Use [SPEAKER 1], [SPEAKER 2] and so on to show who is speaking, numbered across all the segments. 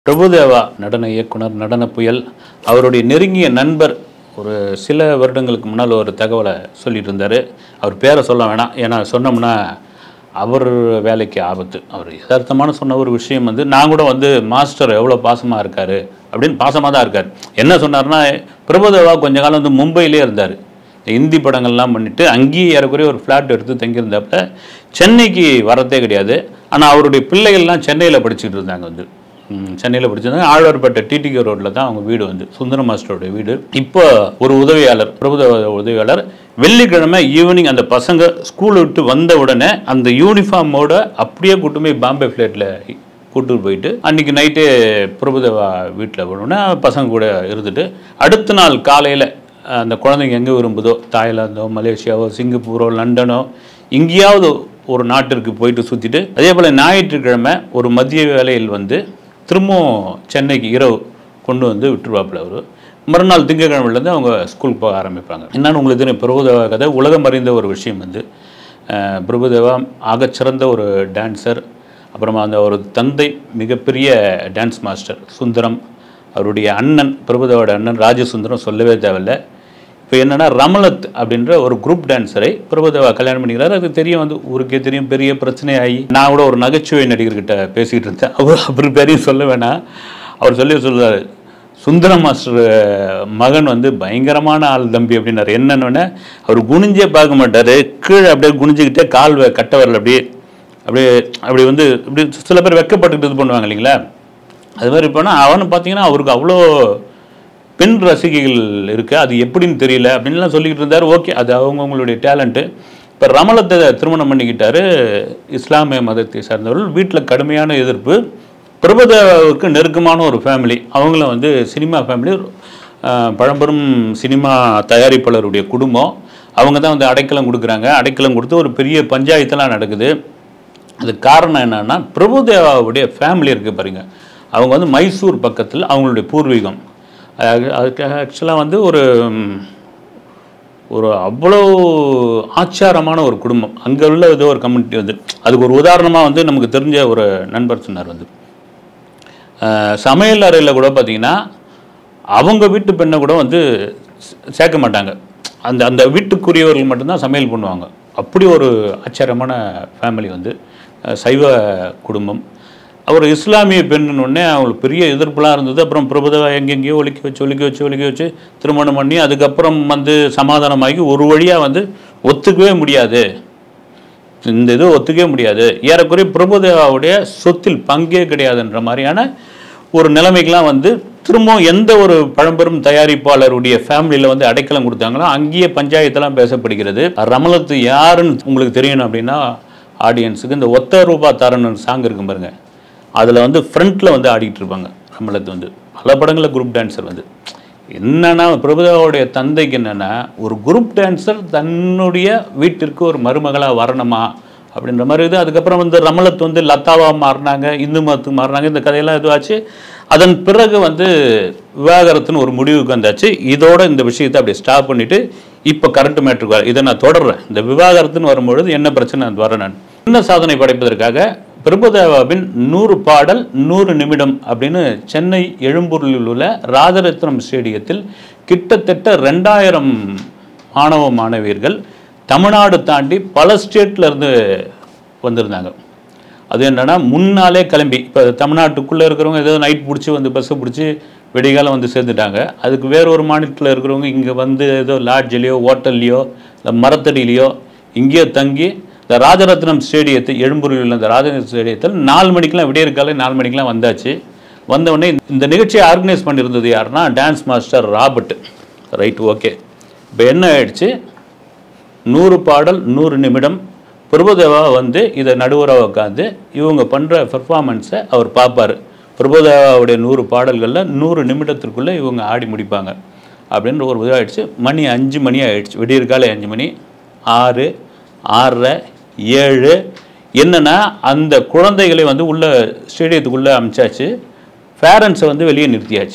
[SPEAKER 1] பிரபுதேவா நடன இயக்குனர் நடன புயல் அவருடைய நெருங்கிய நண்பர் ஒரு சில வருடங்களுக்கு முன்னால் ஒரு தகவலை சொல்லிட்டு இருந்தார் அவர் பேரை சொல்ல வேணாம் ஏன்னா சொன்னோம்னா அவர் வேலைக்கு ஆபத்து அவர் யதார்த்தமான சொன்ன ஒரு விஷயம் வந்து நான் கூட வந்து மாஸ்டர் எவ்வளோ பாசமாக இருக்கார் அப்படின்னு பாசமாக தான் இருக்கார் என்ன சொன்னார்னா பிரபுதேவா கொஞ்ச காலம் வந்து மும்பையிலே இருந்தார் இந்தி படங்கள்லாம் பண்ணிட்டு அங்கேயே ஏறக்குறைய ஒரு ஃப்ளாட் எடுத்து தங்கியிருந்தப்ப சென்னைக்கு வரதே கிடையாது ஆனால் அவருடைய பிள்ளைகள்லாம் சென்னையில் படிச்சுட்டு இருந்தாங்க வந்து சென்னையில் படிச்சிருந்தாங்க ஆழ்வார்பேட்டை டிடிகே ரோட்டில் தான் அவங்க வீடு வந்து சுந்தர மாஸ்டரோட வீடு இப்போ ஒரு உதவியாளர் பிரபுதேவ உதவியாளர் வெள்ளிக்கிழமை ஈவினிங் அந்த பசங்க ஸ்கூல் விட்டு வந்த உடனே அந்த யூனிஃபார்மோட அப்படியே கூட்டு போய் பாம்பே ஃப்ளைட்டில் கூட்டு போயிட்டு அன்னைக்கு நைட்டே பிரபுதேவா வீட்டில் போனோடனே பசங்க கூட இருந்துட்டு அடுத்த நாள் காலையில் அந்த குழந்தைங்க எங்கே விரும்புதோ தாய்லாந்தோ மலேசியாவோ சிங்கப்பூரோ லண்டனோ எங்கேயாவது ஒரு நாட்டிற்கு போயிட்டு சுற்றிட்டு அதே போல் ஞாயிற்றுக்கிழமை ஒரு மதிய வேலையில் வந்து திரும்பவும் சென்னைக்கு இரவு கொண்டு வந்து விட்டுருவாப்புல அவர் மறுநாள் திங்கக்கிழமையிலேருந்து அவங்க ஸ்கூலுக்கு போக ஆரம்பிப்பாங்க என்னன்னு உங்களுக்கு தெரியும் பிரபுதேவா கதை உலகம் அறிந்த ஒரு விஷயம் வந்து அஹ், பிரபுதேவா ஆகச்சிறந்த ஒரு டான்சர் அப்புறமா அந்த ஒரு தந்தை மிகப்பெரிய டான்ஸ் மாஸ்டர் சுந்தரம் அவருடைய அண்ணன் பிரபுதேவோட அண்ணன் ராஜசுந்தரம் சொல்லவே தேவையில்லை இப்போ என்னன்னா ரமலத் அப்படின்ற ஒரு குரூப் டான்ஸரை பிரபுதேவா கல்யாணம் பண்ணிக்கிறாரு அது தெரியும் வந்து ஊருக்கே தெரியும் பெரிய பிரச்சனை ஆகி நான் கூட ஒரு நகைச்சுவை நடிகர்கிட்ட பேசிக்கிட்டு இருந்தேன் அவர் அவர் பெரிய சொல்ல வேணாம் அவர் சொல்லி சொல்றாரு சுந்தர மாஸ்டர் மகன் வந்து பயங்கரமான ஆள் தம்பி அப்படின்னாரு என்னன்னு அவர் குனிஞ்சே பார்க்க மாட்டாரு கீழே அப்படியே குனிஞ்சுக்கிட்டே கால் வ- கட்டை வரல அப்படியே அப்படியே அப்படி வந்து இப்படி சில பேர் வெக்கப்பட்டுக்கிட்டு இது பண்ணுவாங்க இல்லைங்களா அது மாதிரி இப்போனா அவனு பார்த்தீங்கன்னா அவருக்கு அவ்வளோ பெண் ரசிகைகள் இருக்கு அது எப்படின்னு தெரியல அப்படின்லாம் சொல்லிக்கிட்டு இருந்தார் ஓகே அது அவங்கவுங்களுடைய டேலண்ட்டு இப்போ ரமலத்தை திருமணம் பண்ணிக்கிட்டாரு இஸ்லாமிய மதத்தை சார்ந்தவர்கள் வீட்டில் கடுமையான எதிர்ப்பு பிரபுதேவாவுக்கு நெருக்கமான ஒரு ஃபேமிலி அவங்களும் வந்து சினிமா ஃபேமிலி பழம்பெரும் சினிமா தயாரிப்பாளருடைய குடும்பம் அவங்க தான் வந்து அடைக்கலம் கொடுக்குறாங்க அடைக்கலம் கொடுத்து ஒரு பெரிய பஞ்சாயத்தெல்லாம் நடக்குது அதுக்கு காரணம் என்னன்னா பிரபுதேவாவுடைய ஃபேமிலி இருக்குது பாருங்க அவங்க வந்து மைசூர் பக்கத்தில் அவங்களுடைய பூர்வீகம் அது- அதுக்கு ஆக்சுவலாக வந்து ஒரு ம், ஒரு அவ்வளோ ஆச்சாரமான ஒரு குடும்பம் அங்கே உள்ள ஏதோ ஒரு கம்யூனிட்டி வந்து அதுக்கு ஒரு உதாரணமாக வந்து நமக்கு தெரிஞ்ச ஒரு நண்பர் சொன்னார் வந்து அஹ், சமையல் அறையில் கூட பார்த்தீங்கன்னா அவங்க வீட்டு பெண்ணை கூட வந்து சே- சேர்க்க மாட்டாங்க அந்த அந்த வீட்டுக்குரியவர்கள் மட்டும்தான் சமையல் பண்ணுவாங்க அப்படி ஒரு ஆச்சரியமான ஃபேமிலி வந்து அஹ், சைவ குடும்பம் அவர் இஸ்லாமிய பெண்ணுன்னு உடனே அவங்களுக்கு பெரிய எதிர்ப்புலாம் இருந்தது அப்புறம் பிரபுதேவா எங்கெங்கேயோ ஒலிக்க வச்சு ஒலிக்க வச்சு ஒலிக்க வச்சு திருமணம் பண்ணி அதுக்கப்புறம் வந்து சமாதானமாகி ஒரு வழியாக வந்து ஒத்துக்கவே முடியாது இந்த இது ஒத்துக்கவே முடியாது ஏறக்குறைய பிரபுதேவாவுடைய சொத்தில் பங்கே கிடையாதுன்ற மாதிரியான ஒரு நிலைமைக்கெல்லாம் வந்து திரும்பவும் எந்த ஒரு பழம்பெரும் தயாரிப்பாளருடைய ஃபேமிலியில் வந்து அடைக்கலம் கொடுத்தாங்களோ அங்கேயே பஞ்சாயத்தெல்லாம் பேசப்படுகிறது ரமலத்து யாருன்னு உங்களுக்கு தெரியணும் அப்படின்னா ஆடியன்ஸுக்கு இந்த ஒத்த ரூபா தரணும் சாங் இருக்கும் பாருங்க அதில் வந்து ஃப்ரண்ட்டில் வந்து ஆடிட்டு இருப்பாங்க ரமலத்து வந்து பல படங்களில் குரூப் டான்ஸர் வந்து என்னன்னா பிரபுதேவாவுடைய தந்தைக்கு என்னன்னா ஒரு குரூப் டான்சர் தன்னுடைய வீட்டிற்கு ஒரு மருமகளாக வரணுமா அப்படின்ற மாதிரி இது அதுக்கப்புறம் வந்து ரமலத் வந்து லதாவா மாறினாங்க இந்து மதத்துக்கு மாறினாங்க இந்த கதையெல்லாம் இதுவாச்சு அதன் பிறகு வந்து விவாகரத்துன்னு ஒரு முடிவுக்கு வந்தாச்சு இதோட இந்த விஷயத்தை அப்படியே ஸ்டாப் பண்ணிட்டு இப்போ கரண்ட் மேட்ருக்கு வர இதை நான் தொடர்றேன் இந்த விவாகரத்துன்னு வரும்பொழுது என்ன பிரச்சனை அது வரேன் நான் என்ன சாதனை படைப்பதற்காக பிரபுதேவாவின் நூறு பாடல் நூறு நிமிடம் அப்படின்னு சென்னை எழும்பூரில் உள்ள ராஜரத்னம் ஸ்டேடியத்தில் கிட்டத்தட்ட ரெண்டாயிரம் மாணவ மாணவியர்கள் தமிழ்நாடு தாண்டி பல ஸ்டேட்ல இருந்து வந்திருந்தாங்க அது என்னன்னா முன்னாலே கிளம்பி இப்போ தமிழ்நாட்டுக்குள்ளே இருக்கிறவங்க ஏதோ நைட் பிடிச்சி வந்து பஸ்ஸை பிடிச்சி வெடிகாலம் வந்து சேர்ந்துட்டாங்க அதுக்கு வேற ஒரு மாநிலத்தில் இருக்கிறவங்க இங்கே வந்து ஏதோ லாட்ஜ்லேயோ ஹோட்டல்லையோ இல்லை மரத்தடியிலையோ இங்கேயோ தங்கி இந்த ராஜரத்னம் ஸ்டேடியத்தை எழும்பூரில் உள்ள இந்த ராஜரத்னம் ஸ்டேடியத்தில் நாலு மணிக்கெலாம் விடியற்காலை நாலு மணிக்கெலாம் வந்தாச்சு வந்த உடனே இந்த நிகழ்ச்சியை ஆர்கனைஸ் பண்ணியிருந்தது யாருன்னா dance master Robert right okay இப்போ என்ன ஆயிடுச்சு நூறு பாடல் நூறு நிமிடம் பிரபுதேவா வந்து இதை நடுவராக உட்காந்து இவங்க பண்ணுற பெர்ஃபார்மன்ஸை அவர் பார்ப்பார் பிரபுதேவாவுடைய நூறு பாடல்களில் நூறு நிமிடத்திற்குள்ளே இவங்க ஆடி முடிப்பாங்க அப்படின்ற ஒரு இதாகிடுச்சு மணி அஞ்சு மணி ஆயிடுச்சு விடியற்காலை அஞ்சு மணி ஆறு ஆறரை ஏழு என்னன்னா அந்த குழந்தைகளை வந்து உள்ள ஸ்டேடியத்துக்குள்ளே அமிச்சாச்சு பேரண்ட்ஸை வந்து வெளியே நிறுத்தியாச்சு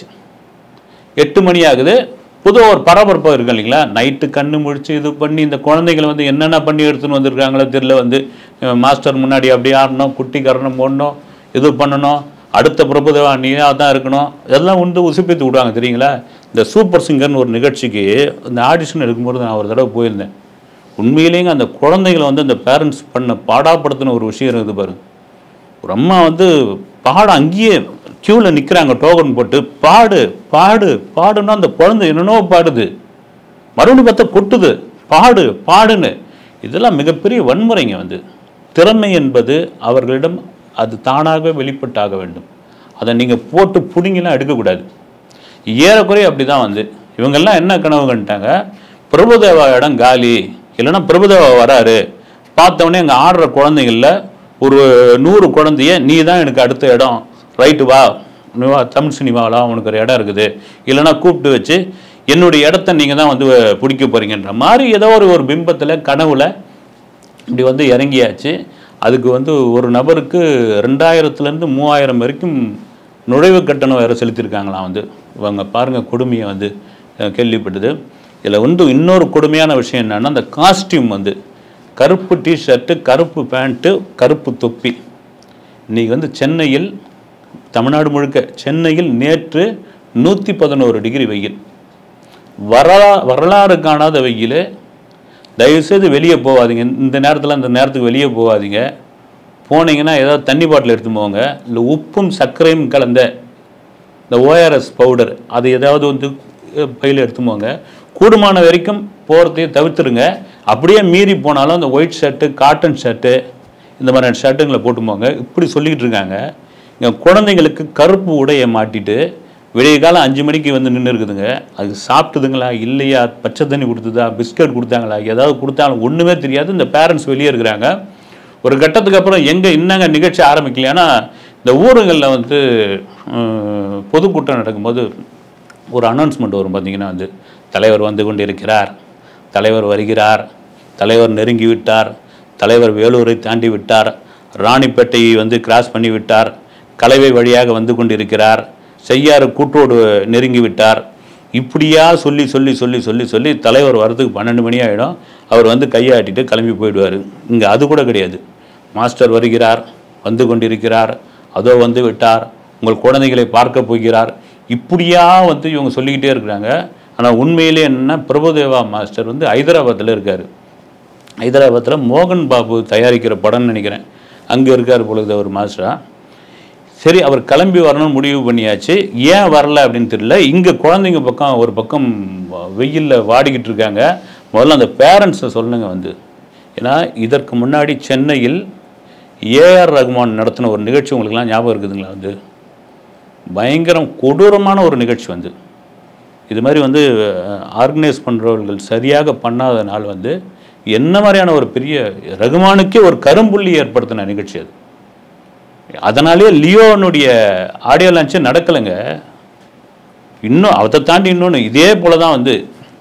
[SPEAKER 1] எட்டு மணி ஆகுது பொதுவாக ஒரு பரபரப்பாக இருக்கு இல்லைங்களா நைட்டு கண்ணு முழிச்சு இது பண்ணி இந்த குழந்தைகளை வந்து என்னென்ன பண்ணி எடுத்துன்னு வந்திருக்காங்களோ தெரியல வந்து அஹ், மாஸ்டர் முன்னாடி அப்படி ஆடணும் குட்டி கரணம் போடணும் இது பண்ணணும் அடுத்த பிரபுதேவா நீயாக தான் இருக்கணும் இதெல்லாம் வந்து உசுப்பித்து விடுவாங்க தெரியுங்களா இந்த சூப்பர் சிங்கர்னு ஒரு நிகழ்ச்சிக்கு இந்த ஆடிஷன் எடுக்கும்போது நான் ஒரு தடவை போயிருந்தேன் உண்மையிலேங்க அந்த குழந்தைகளை வந்து அந்த பேரண்ட்ஸ் பண்ண பாடாப்படுத்தின ஒரு விஷயம் இருக்குது பாருங்க ஒரு அம்மா வந்து பாட அங்கேயே க்யூவில் நிற்கிறாங்க டோக்கன் போட்டு பாடு பாடு பாடுன்னா அந்த குழந்தை என்னென்னோ பாடுது மறுபடியும் பார்த்தா கொட்டுது பாடு பாடுன்னு இதெல்லாம் மிகப்பெரிய வன்முறைங்க வந்து திறமை என்பது அவர்களிடம் அது தானாக வெளிப்பட்டாக வேண்டும் அதை நீங்கள் போட்டு பிடுங்கிலாம் எடுக்கக்கூடாது ஏறக்குறைய அப்படி தான் வந்து இவங்கெல்லாம் என்ன கனவு கண்டுட்டாங்க பிரபுதேவா இடம் காலி இல்லைன்னா பிரபுதேவா வராரு பார்த்தவொடனே அங்கே ஆடுற குழந்தைங்கள ஒரு நூறு குழந்தைய நீ தான் எனக்கு அடுத்த இடம் ரைட்டு வா நீ வா தமிழ் சினிமாவில் உனக்கு ஒரு இடம் இருக்குது இல்லைன்னா கூப்பிட்டு வச்சு என்னுடைய இடத்த நீங்கள் தான் வந்து பிடிக்க போறீங்கன்ற மாதிரி ஏதோ ஒரு ஒரு பிம்பத்தில் கனவுல இப்படி வந்து இறங்கியாச்சு அதுக்கு வந்து ஒரு நபருக்கு ரெண்டாயிரத்துலேருந்து மூவாயிரம் வரைக்கும் நுழைவு கட்டணம் வேறு செலுத்தியிருக்காங்களாம் வந்து இவங்க பாருங்கள் கொடுமையை வந்து அஹ், கேள்விப்பட்டது இதில் வந்து இன்னொரு கொடுமையான விஷயம் என்னன்னா அந்த காஸ்டியூம் வந்து கருப்பு டிஷர்ட்டு கருப்பு பேண்ட்டு கருப்பு தொப்பி இன்னைக்கு வந்து சென்னையில் தமிழ்நாடு முழுக்க சென்னையில் நேற்று நூற்றி பதினோரு டிகிரி வெயில் வரலா வரலாறு காணாத வெயில் தயவுசெய்து வெளியே போகாதீங்க இந்த நேரத்தில் இந்த நேரத்துக்கு வெளியே போகாதீங்க போனீங்கன்னா ஏதாவது தண்ணி பாட்டில் எடுத்து போங்க இல்லை உப்பும் சர்க்கரையும் கலந்த இந்த ஓஆர்எஸ் பவுடர் அது ஏதாவது வந்து அஹ், பையில எடுத்து போங்க கூடுமான வரைக்கும் போகிறதையே தவிர்த்துருங்க அப்படியே மீறி போனாலும் அந்த ஒயிட் ஷர்ட்டு காட்டன் ஷர்ட்டு இந்த மாதிரியான ஷர்ட்டுங்களை போட்டு போங்க இப்படி சொல்லிக்கிட்டு இருக்காங்க இங்கே குழந்தைங்களுக்கு கருப்பு உடையை மாட்டிட்டு விடிய காலம் அஞ்சு மணிக்கு வந்து நின்று இருக்குதுங்க அது சாப்பிட்டுதுங்களா இல்லையா பச்சை தண்ணி கொடுத்ததா பிஸ்கட் கொடுத்தாங்களா ஏதாவது கொடுத்தாலும் ஒன்றுமே தெரியாது இந்த பேரண்ட்ஸ் வெளியே இருக்கிறாங்க ஒரு கட்டத்துக்கு அப்புறம் எங்கே இன்னங்க நிகழ்ச்சி ஆரம்பிக்கல ஏன்னா இந்த ஊருங்களில் வந்து உம், பொதுக்கூட்டம் நடக்கும்போது ஒரு அனௌன்ஸ்மெண்ட் வரும் பார்த்தீங்கன்னா வந்து தலைவர் வந்து கொண்டிருக்கிறார் தலைவர் வருகிறார் தலைவர் நெருங்கி விட்டார் தலைவர் வேலூரை தாண்டி விட்டார் ராணிப்பேட்டையை வந்து கிராஸ் பண்ணி விட்டார் கலவை வழியாக வந்து கொண்டிருக்கிறார் செய்யாறு கூட்டோடு நெருங்கி விட்டார் இப்படியா சொல்லி சொல்லி சொல்லி சொல்லி சொல்லி தலைவர் வரதுக்கு பன்னெண்டு மணி ஆகிடும் அவர் வந்து கையாட்டிட்டு கிளம்பி போயிடுவார் இங்கே அது கூட கிடையாது மாஸ்டர் வருகிறார் வந்து கொண்டிருக்கிறார் அதோ வந்து விட்டார் உங்கள் குழந்தைகளை பார்க்க போகிறார் இப்படியா வந்து இவங்க சொல்லிக்கிட்டே இருக்கிறாங்க ஆனால் உண்மையிலே என்னன்னா பிரபுதேவா மாஸ்டர் வந்து ஹைதராபாத்தில் இருக்கார் ஹைதராபாத்தில் மோகன் பாபு தயாரிக்கிற படம்னு நினைக்கிறேன் அங்கே இருக்கார் பொழுது ஒரு மாஸ்டரா சரி அவர் கிளம்பி வரணும்னு முடிவு பண்ணியாச்சு ஏன் வரல அப்படின்னு தெரியல இங்கே குழந்தைங்க பக்கம் ஒரு பக்கம் வெயிலில் வாடிக்கிட்டு இருக்காங்க முதல்ல அந்த பேரண்ட்ஸை சொல்லுங்க வந்து ஏன்னா இதற்கு முன்னாடி சென்னையில் ஏஆர் ரகுமான் நடத்தின ஒரு நிகழ்ச்சி உங்களுக்குலாம் ஞாபகம் இருக்குதுங்களா வந்து பயங்கரம் கொடூரமான ஒரு நிகழ்ச்சி வந்து இது மாதிரி வந்து ஆர்கனைஸ் பண்ணுறவர்கள் சரியாக பண்ணாதனால வந்து என்ன மாதிரியான ஒரு பெரிய ரகுமானுக்கே ஒரு கரும்புள்ளி ஏற்படுத்தின நிகழ்ச்சி அது அதனாலே லியோனுடைய ஆடியோ லான்ச்சே நடக்கலைங்க இன்னும் அதை தாண்டி இன்னொன்று இதே போல தான் வந்து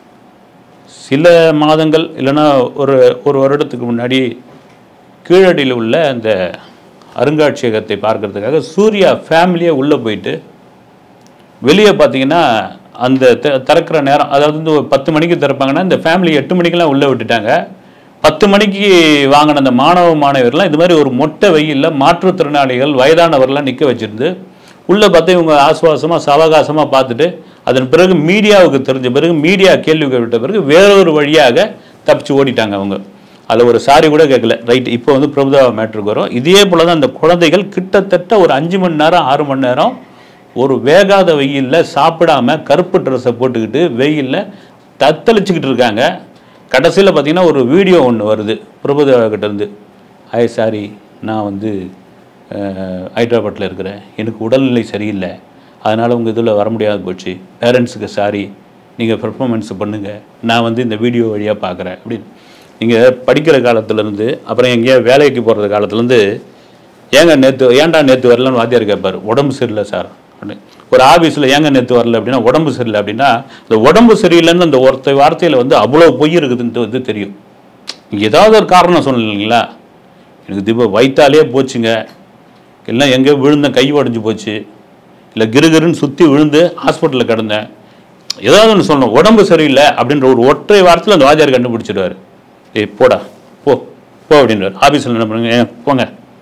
[SPEAKER 1] சில மாதங்கள் இல்லைன்னா ஒரு ஒரு வருடத்துக்கு முன்னாடி கீழடியில் உள்ள அந்த அருங்காட்சியகத்தை பார்க்கறதுக்காக சூர்யா ஃபேமிலியே உள்ளே போயிட்டு வெளியே பார்த்தீங்கன்னா அந்த த- திறக்கிற நேரம் அதாவது வந்து ஒரு பத்து மணிக்கு திறப்பாங்கன்னா இந்த ஃபேமிலி எட்டு மணிக்கெல்லாம் உள்ளே விட்டுட்டாங்க பத்து மணிக்கு வாங்கின அந்த மாணவ மாணவர்லாம் இது மாதிரி ஒரு மொட்டை வெயிலில் மாற்றுத்திறனாளிகள் வயதானவர்லாம் நிற்க வச்சிருந்து உள்ளே பார்த்து இவங்க ஆசுவாசமாக சவகாசமாக பார்த்துட்டு அதன் பிறகு மீடியாவுக்கு தெரிஞ்ச பிறகு மீடியா கேள்வி கேட்ட பிறகு வேறொரு வழியாக தப்பிச்சு ஓடிட்டாங்க அவங்க அதில் ஒரு சாரி கூட கேட்கல ரைட் இப்போ வந்து பிரபுதேவா மேட்ருக்கு வரும் இதே போல தான் அந்த குழந்தைகள் கிட்டத்தட்ட ஒரு அஞ்சு மணி நேரம் ஆறு மணி நேரம் ஒரு வேகாத வெயிலில் சாப்பிடாம கருப்பு ட்ரெஸ்ஸை போட்டுக்கிட்டு வெயிலில் தத்தளிச்சுக்கிட்டு இருக்காங்க கடைசியில் பார்த்தீங்கன்னா ஒரு வீடியோ ஒன்று வருது பிரபுதேவா கிட்ட இருந்து ஐ சாரி நான் வந்து அஹ், ஹைதராபாத்தில் இருக்கிறேன் எனக்கு உடல்நிலை சரியில்லை அதனால் உங்கள் இதில் வர முடியாது போச்சு பேரண்ட்ஸுக்கு சாரி நீங்கள் பெர்ஃபார்மன்ஸ் பண்ணுங்கள் நான் வந்து இந்த வீடியோ வழியாக பார்க்குறேன் அப்படின்னு நீங்கள் படிக்கிற காலத்துலேருந்து அப்புறம் எங்கேயா வேலைக்கு போகிறது காலத்துலேருந்து ஏங்க நேற்று ஏன்டா நேற்று வரலன்னு வாத்தியார் கேட்பார் உடம்பு சரியில்லை சார் அப்படின்னு. ஒரு ஆஃபீஸில் ஏங்க நேற்று வரல அப்படின்னா உடம்பு சரியில்லை அப்படின்னா இந்த உடம்பு சரியில்லைன்னு அந்த ஒருத்த வார்த்தையில் வந்து அவ்வளோ பொய் இருக்குதுன்ட்டு வந்து தெரியும் ஏதாவது ஒரு காரணம் சொல்லலைங்களா எனக்கு தீப வயிற்றாலே போச்சுங்க இல்லை எங்கேயோ விழுந்தேன் கை உடஞ்சி போச்சு இல்லை கிருகிருன்னு சுற்றி விழுந்து ஹாஸ்பிட்டலில் கிடந்தேன் ஏதாவது ஒன்று சொல்லணும் உடம்பு சரியில்லை அப்படின்ற ஒரு ஒற்றை வாரத்தில் அந்த வாத்தியார் கண்டுபிடிச்சிடுவார் ஏய் போடா போ போ அப்படின்றார் ஆஃபீஸில் என்ன பண்ணுங்க "ஏன், போங்க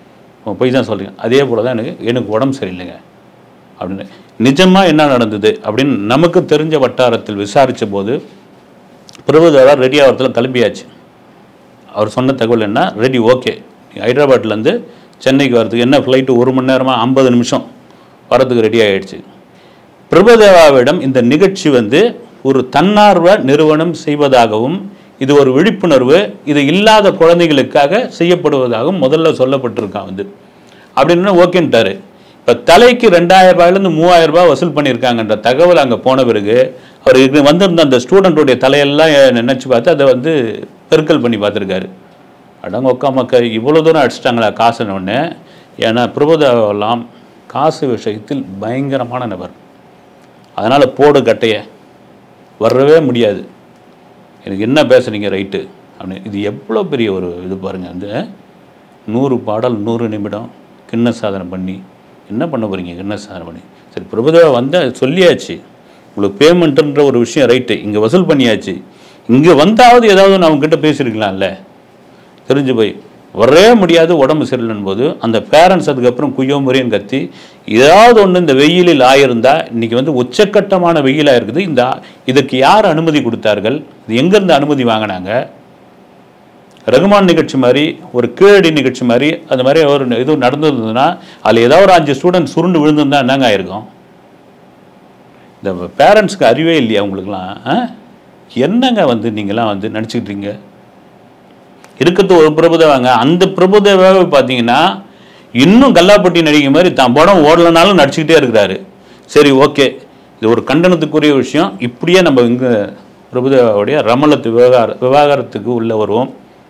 [SPEAKER 1] உங்க போய் தான் சொல்கிறீங்க அதே போல் தான் எனக்கு எனக்கு உடம்பு சரியில்லைங்க அப்படின்னு நிஜமாக என்ன நடந்தது அப்படின்னு நமக்கு தெரிஞ்ச வட்டாரத்தில் விசாரித்த போது பிரபுதேவா ரெடி ஆகிறதுல கிளம்பியாச்சு அவர் சொன்ன தகவல் என்ன ரெடி ஓகே ஹைதராபாத்லேருந்து சென்னைக்கு வரதுக்கு என்ன ஃப்ளைட்டு ஒரு மணி நேரமாக ஐம்பது நிமிஷம் வரதுக்கு ரெடி ஆகிடுச்சு பிரபுதேவாவிடம் இந்த நிகழ்ச்சி வந்து ஒரு தன்னார்வ நிறுவனம் செய்வதாகவும் இது ஒரு விழிப்புணர்வு இது இல்லாத குழந்தைகளுக்காக செய்யப்படுவதாகவும் முதல்ல சொல்லப்பட்டிருக்கான் வந்து அப்படின்னு ஓகேன்ட்டாரு இப்போ தலைக்கு ரெண்டாயிரம் ரூபாயிலேருந்து மூவாயிரம் ரூபாய் வசூல் பண்ணியிருக்காங்கன்ற தகவல் அங்கே போன பிறகு அவர் இது வந்திருந்த அந்த ஸ்டூடெண்ட்டுடைய தலையெல்லாம் நினச்சி பார்த்து அதை வந்து பெருக்கல் பண்ணி பார்த்துருக்காரு அடங்க ஒக்கா மக்கள் இவ்வளோ தூரம் அடிச்சிட்டாங்களா காசுன்னு ஒன்று ஏன்னா பிரபுதேவெல்லாம் காசு விஷயத்தில் பயங்கரமான நபர் அதனால் போடு கட்டைய வரவே முடியாது எனக்கு என்ன பேசுறீங்க ரைட்டு அப்படின்னு இது எவ்வளோ பெரிய ஒரு இது பாருங்கள் வந்து நூறு பாடல் நூறு நிமிடம் கிண்ண சாதனை பண்ணி என்ன பண்ண போகிறீங்க கிண்ண சாதனை பண்ணி சரி பிரபுதேவா வந்து சொல்லியாச்சு உங்களுக்கு பேமெண்ட்டுன்ற ஒரு விஷயம் ரைட்டு இங்கே வசூல் பண்ணியாச்சு இங்கே வந்தாவது ஏதாவது நான் உங்ககிட்ட பேசியிருக்கலாம்ல தெரிஞ்சு போய் வரவே முடியாது உடம்பு சரியில்லைன்னு போது அந்த பேரண்ட்ஸ் அதுக்கப்புறம் குய்யோ முறையும் கத்தி ஏதாவது ஒன்று இந்த வெயிலில் ஆயிருந்தா இன்னைக்கு வந்து உச்சக்கட்டமான வெயிலாக இருக்குது இந்த இதுக்கு யார் அனுமதி கொடுத்தார்கள் இது எங்கேருந்து அனுமதி வாங்கினாங்க ரகுமான் நிகழ்ச்சி மாதிரி ஒரு கீழடி நிகழ்ச்சி மாதிரி அந்த மாதிரி ஒரு இது நடந்திருந்ததுன்னா அதில் ஏதாவது ஒரு அஞ்சு ஸ்டூடெண்ட் சுருண்டு விழுந்திருந்தா என்னங்க ஆயிருக்கும் இந்த பேரண்ட்ஸ்க்கு அறிவே இல்லையா உங்களுக்குலாம் ஆ? என்னங்க வந்து நீங்களாம் வந்து நினச்சிக்கிட்டீங்க இருக்கிறது ஒரு பிரபுதேவாங்க அந்த பிரபுதேவாவை பார்த்தீங்கன்னா இன்னும் கல்லாப்பட்டி நடிகை மாதிரி தான் படம் ஓடலனாலும் நடிச்சுக்கிட்டே இருக்கிறாரு சரி ஓகே இது ஒரு கண்டனத்துக்குரிய விஷயம் இப்படியே நம்ம இங்கே பிரபுதேவாவுடைய ரமலத்து விவகார விவகாரத்துக்கு உள்ள வருவோம்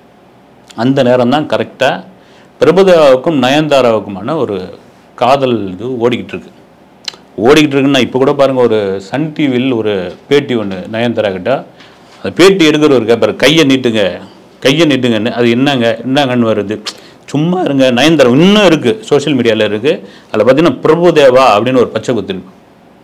[SPEAKER 1] அந்த நேரம் தான் கரெக்டாக பிரபுதேவாவுக்கும் நயன்தாராவுக்குமான ஒரு காதல் இது ஓடிக்கிட்டு இருக்கு ஓடிக்கிட்டு இருக்குன்னா இப்போ கூட பாருங்கள் ஒரு சன் டிவியில் ஒரு பேட்டி ஒன்று நயன்தாரா கிட்ட அந்த பேட்டி எடுக்கிறவர் கேட்பார் கையை நீட்டுங்க கையை நீட்டுங்கன்னு அது என்னங்க என்னங்கன்னு வருது சும்மா இருங்க நயன்தாரா இன்னும் இருக்குது சோஷியல் மீடியாவில் இருக்குது அதில் பார்த்தீங்கன்னா பிரபுதேவா அப்படின்னு ஒரு பச்சை குத்து இருக்கு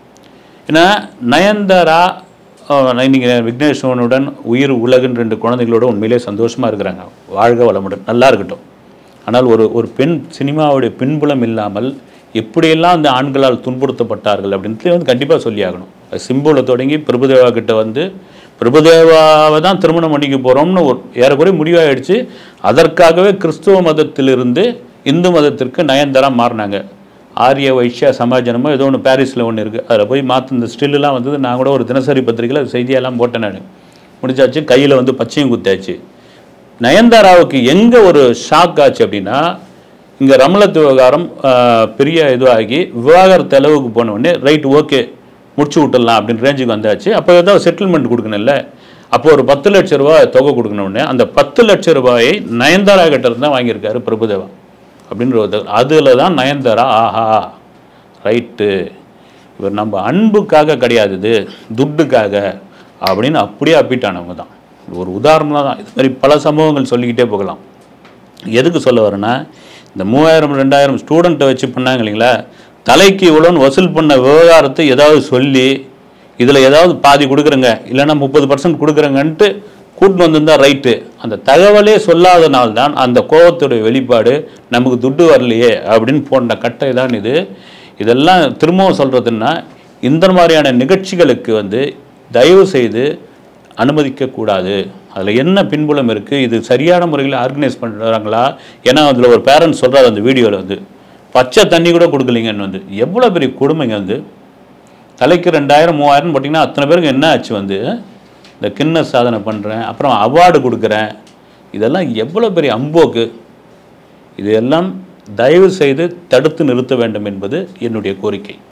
[SPEAKER 1] ஏன்னா நயன்தாரா இன்னைக்கு விக்னேஷ் சிவனுடன் உயிர் உலகுன்னு ரெண்டு குழந்தைகளோட உண்மையிலே சந்தோஷமாக இருக்கிறாங்க வாழ்க வளமுடன் நல்லா இருக்கட்டும் ஆனால் ஒரு ஒரு பெண் சினிமாவுடைய பின்புலம் இல்லாமல் எப்படியெல்லாம் அந்த ஆண்களால் துன்புறுத்தப்பட்டார்கள் அப்படின்ட்டு வந்து கண்டிப்பாக சொல்லி ஆகணும் சிம்புவில் தொடங்கி பிரபுதேவா கிட்ட வந்து பிரபுதேவாவை தான் திருமணம் பண்ணிக்க போகிறோம்னு ஒரு ஏறக்குறைய முடிவாயிடுச்சு அதற்காகவே கிறிஸ்துவ மதத்திலிருந்து இந்து மதத்திற்கு நயன்தாரா மாறினாங்க ஆரிய வைஷ்யா சமாஜனமோ ஏதோ ஒன்று பாரிஸில் ஒன்று இருக்குது அதில் போய் மாற்ற இந்த ஸ்டில்லாம் வந்தது நான் கூட ஒரு தினசரி பத்திரிக்கையில் அது செய்தியெல்லாம் போட்டேன் நான் முடிச்சாச்சு கையில் வந்து பச்சையும் குத்தாச்சு நயன்தாராவுக்கு எங்கே ஒரு ஷாக் ஆச்சு அப்படின்னா இங்கே ரமலத் விவகாரம் ஆஹ், பெரிய இதுவாகி விவாகரத்து அளவுக்கு போன உடனே ரைட் ஓகே முடிச்சு விட்டுடலாம் அப்படின்னு ரேஞ்சுக்கு வந்தாச்சு அப்போ ஏதாவது செட்டில்மெண்ட் கொடுக்கணும்ல அப்போ ஒரு பத்து லட்ச ரூபாய் தொகை கொடுக்கணும்னு அந்த பத்து லட்ச ரூபாயை நயன்தாரா கிட்ட இருந்து தான் வாங்கியிருக்காரு பிரபுதேவா அப்படின்ற ஒரு அதில் தான் நயன்தாரா ஆஹா ரைட்டு இவர் நம்ம அன்புக்காக கிடையாது இது துட்டுக்காக அப்படின்னு அப்படியே அப்பிட்டானவங்க தான் இது ஒரு உதாரணம் தான் இது மாதிரி பல சம்பவங்கள் சொல்லிக்கிட்டே போகலாம் எதுக்கு சொல்ல வரேன்னா இந்த மூவாயிரம் ரெண்டாயிரம் ஸ்டூடெண்ட்டை வச்சு பண்ணாங்க இல்லைங்களா தலைக்கு இவ்வளோன்னு வசூல் பண்ண விவகாரத்தை ஏதாவது சொல்லி இதில் ஏதாவது பாதி கொடுக்குறேங்க இல்லைன்னா முப்பது பர்சன்ட் கொடுக்குறேங்கன்ட்டு கூட்டின்னு வந்திருந்தா ரைட்டு அந்த தகவலே சொல்லாதனால்தான் தான் அந்த கோபத்துடைய வெளிப்பாடு நமக்கு துட்டு வரலையே அப்படின்னு போன்ற கட்டை தான் இது இதெல்லாம் திரும்பவும் சொல்கிறதுன்னா இந்த மாதிரியான நிகழ்ச்சிகளுக்கு வந்து தயவு செய்து அனுமதிக்கக்கூடாது அதில் என்ன பின்புலம் இருக்குது இது சரியான முறையில் ஆர்கனைஸ் பண்ணுறாங்களா ஏன்னா அதில் ஒரு பேரண்ட்ஸ் சொல்கிறார் அந்த வீடியோவில் வந்து பச்சை தண்ணி கூட கொடுக்கலீங்கன்னு வந்து எவ்வளோ பெரிய கொடுமைங்க வந்து தலைக்கு ரெண்டாயிரம் மூவாயிரம் போட்டிங்கன்னா அத்தனை பேருக்கு என்ன ஆச்சு வந்து இந்த கிண்ண சாதனை பண்ணுறேன் அப்புறம் அவார்டு கொடுக்குறேன் இதெல்லாம் எவ்வளோ பெரிய அம்போக்கு இதையெல்லாம் தயவு செய்து தடுத்து நிறுத்த வேண்டும் என்பது என்னுடைய கோரிக்கை